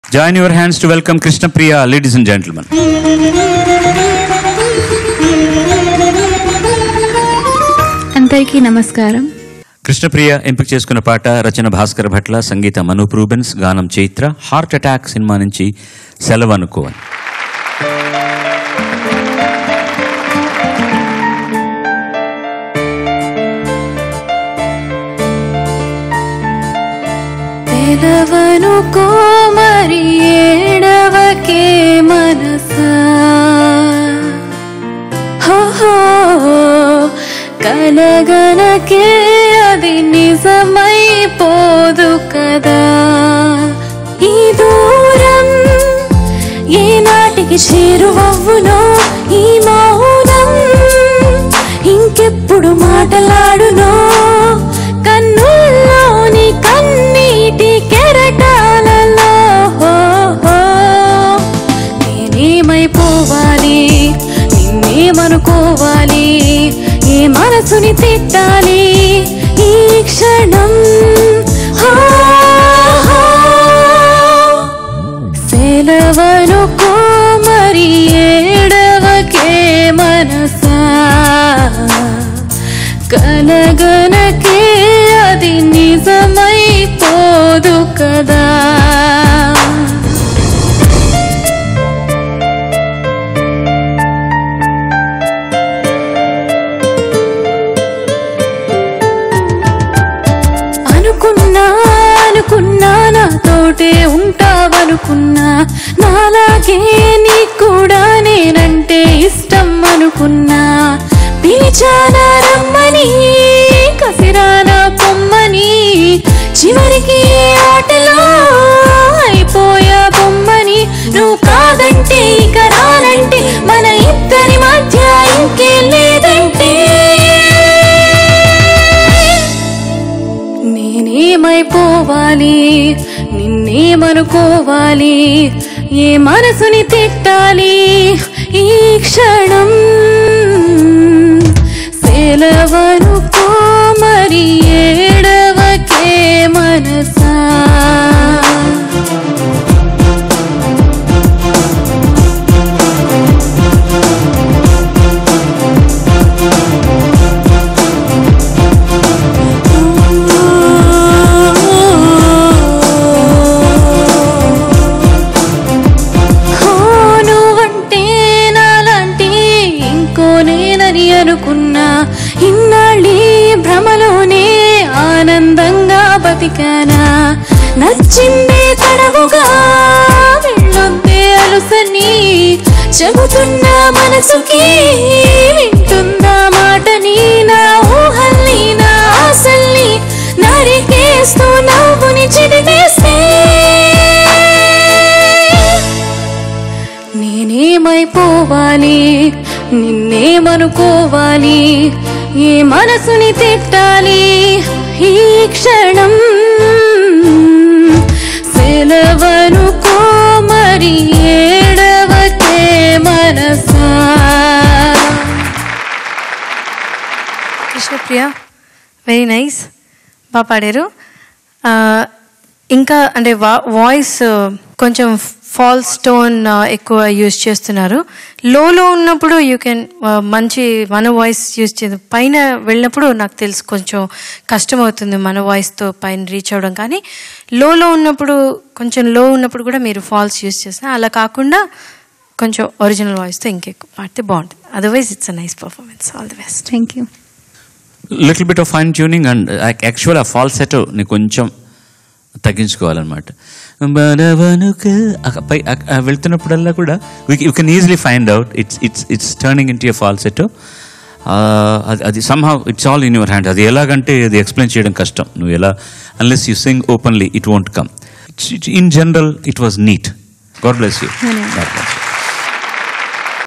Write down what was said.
Join your hands to welcome Krishna Priya, ladies and gentlemen. అందరికీ నమస్కారం కృష్ణప్రియ ఎంపిక చేసుకున్న పాట రచన భాస్కర్ భట్ల సంగీత మనూప్ రూబెన్స్ గానం చైత్ర హార్ట్ అటాక్ సినిమా నుంచి సెలవు అనుకోవని తెలవను కోమరి ఏడవకే మనసా హో హో, కలగనకే అది నిజమైపోదు కదా ఈ దూరం ఏనాటికి చేరువవ్వునో ఈ మౌనం ఇంకెప్పుడు మాటలాడునో కన్నుల్లోని కన్నీటి కెరటాలలో హో, హో. నేనేమైపోవాలి నిన్నేమనుకోవాలి ఏ మనసుని తిట్టాలి ఈ క్షణం హో, హో. సెలవను కోమరి ఏడవకే మనసా కలగనకే అది నిజమైపోదు కదా అనుకున్నా అనుకున్నా నాతోటే ఉంటావనుకున్నా నాలాగే నీకు కూడా నేనంటే ఇష్టం అనుకున్నా పిలిచానా రమ్మని కసిరానా పొమ్మని చివరికి ఈ ఆటలో అయిపోయా బొమ్మని నువ్వు కాదంటే ఇక రానంటే మన ఇద్దరి మధ్య ఇంకేం లేదంటే నేనేమైపోవాలి నిన్నేమనుకోవాలి ఏ మనసుని తిట్టాలి ఈ క్షణం సెలవను కోమరి ఏడవకే మనసా హో, నువ్వంటే నాలాంటి ఇంకో నేనని అనుకున్నా ఇన్నాళ్ళీ భ్రమలోనే ఆనందంగా బతికానా నచ్చిందే తడవుగా వెళ్ళొద్దే అలుసని చెబుతున్నా మనసుకి వింటుందా మాటని నా ఊహల్ని నా ఆశల్ని నరికేస్తూ నవ్వుని చిడివేస్తే నేనేమైపోవాలి నిన్నేమనుకోవాలి ఏ మనసుని తిట్టాలి ఈ క్షణం సెలవను కోమరి ఏడవకే మనసా కృష్ణప్రియ వెరీ నైస్ బాగా పాడారు ఆ, ఇంకా అంటే వా వాయిస్ కొంచెం ఫాల్స్ టోన్ ఎక్కువ యూజ్ చేస్తున్నారు లోలో ఉన్నప్పుడు యూ కెన్ మంచి మన వాయిస్ యూజ్ చే పైన వెళ్ళినప్పుడు నాకు తెలుసు కొంచెం కష్టం అవుతుంది మన వాయిస్తో పైన రీచ్ అవ్వడం కానీ లోలో ఉన్నప్పుడు కొంచెం లో ఉన్నప్పుడు కూడా మీరు ఫాల్స్ యూజ్ చేస్తున్నారు అలా కాకుండా కొంచెం ఒరిజినల్ వాయిస్తో ఇంకెక్కువ పాడితే బాగుంటుంది otherwise it's a nice performance all the best thank you little bit of fine tuning and actual uh falsetto ని కొంచెం తగ్గించుకోవాలన్నమాట బలవనుక ఆ పై ఆ- ఆ వెళ్తున్నప్పుడల్లా కూడా you can easily find out it's it's it's turning into falsetto అది అది somehow it's all in your hand అది ఎలాగంటే అది ఎక్స్ప్లెయిన్ చేయడం కష్టం నువ్వు ఎలా unless you sing openly it won't come in general it was neat God bless you